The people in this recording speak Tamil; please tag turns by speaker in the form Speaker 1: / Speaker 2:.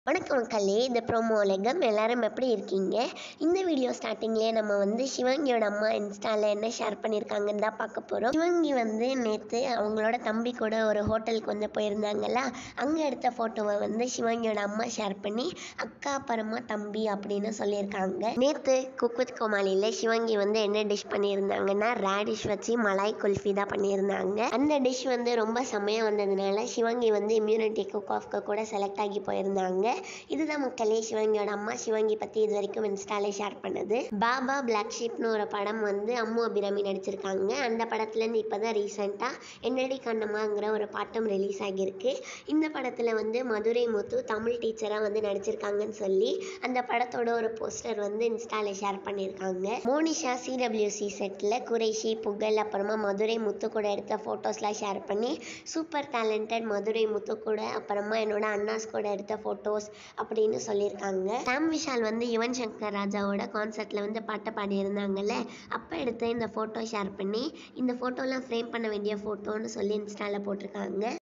Speaker 1: வணக்கம் மக்களே இந்த ப்ரோமோ உலகம் எல்லாரும் எப்படி இருக்கீங்க இந்த வீடியோ ஸ்டார்டிங்லேயே நம்ம வந்து சிவங்கியோட அம்மா இன்ஸ்டாவில் என்ன ஷேர் பண்ணியிருக்காங்கன்னு தான் பார்க்க போகிறோம் சிவங்கி வந்து நேற்று அவங்களோட தம்பி கூட ஒரு ஹோட்டலுக்கு வந்து போயிருந்தாங்கல்ல அங்கே எடுத்த ஃபோட்டோவை வந்து சிவங்கியோட அம்மா ஷேர் பண்ணி அக்கா அப்புறமா தம்பி அப்படின்னு சொல்லியிருக்காங்க நேற்று குக்வித் கோமாளியில் சிவங்கி வந்து என்ன டிஷ் பண்ணியிருந்தாங்கன்னா ரேடிஷ் வச்சு மலாய் குல்ஃபி தான் பண்ணியிருந்தாங்க அந்த டிஷ் வந்து ரொம்ப செம்மையாக வந்ததுனால சிவங்கி வந்து இம்யூனிட்டி குக் ஆஃப்க்கு கூட செலக்ட் ஆகி போயிருந்தாங்க இதுதான் மக்களே சிவங்கியோட அம்மா சிவங்கி பற்றி இது வரைக்கும் இன்ஸ்டாலே ஷேர் பண்ணது பாபா பிளாக் ஷீப்னு ஒரு படம் வந்து அம்மு அபிராமி நடிச்சிருக்காங்க அந்த படத்துலேருந்து இப்போ தான் ரீசெண்டாக என்னடி கண்ணம்மாங்கிற ஒரு பாட்டும் ரிலீஸ் ஆகியிருக்கு இந்த படத்தில் வந்து மதுரை முத்து தமிழ் டீச்சராக வந்து நடிச்சிருக்காங்கன்னு சொல்லி அந்த படத்தோட ஒரு போஸ்டர் வந்து இன்ஸ்டால ஷேர் பண்ணியிருக்காங்க மோனிஷா சிடபிள்யூசி செட்டில் குறைஷி புகழ் அப்புறமா மதுரை முத்து கூட எடுத்த ஃபோட்டோஸ்லாம் ஷேர் பண்ணி சூப்பர் டேலண்டட் மதுரை முத்து கூட அப்புறமா என்னோட அண்ணாஸ் கூட எடுத்த ஃபோட்டோஸ் அப்படின்னு சொல்லியிருக்காங்க சாம் விஷால் வந்து யுவன் சங்கர் ராஜாவோட கான்சர்ட்டில் வந்து பாட்டை பாடியிருந்தாங்கல்ல அப்போ எடுத்த இந்த ஃபோட்டோ ஷேர் பண்ணி இந்த ஃபோட்டோலாம் ஃப்ரேம் பண்ண வேண்டிய ஃபோட்டோன்னு சொல்லி இன்ஸ்டாவில் போட்டிருக்காங்க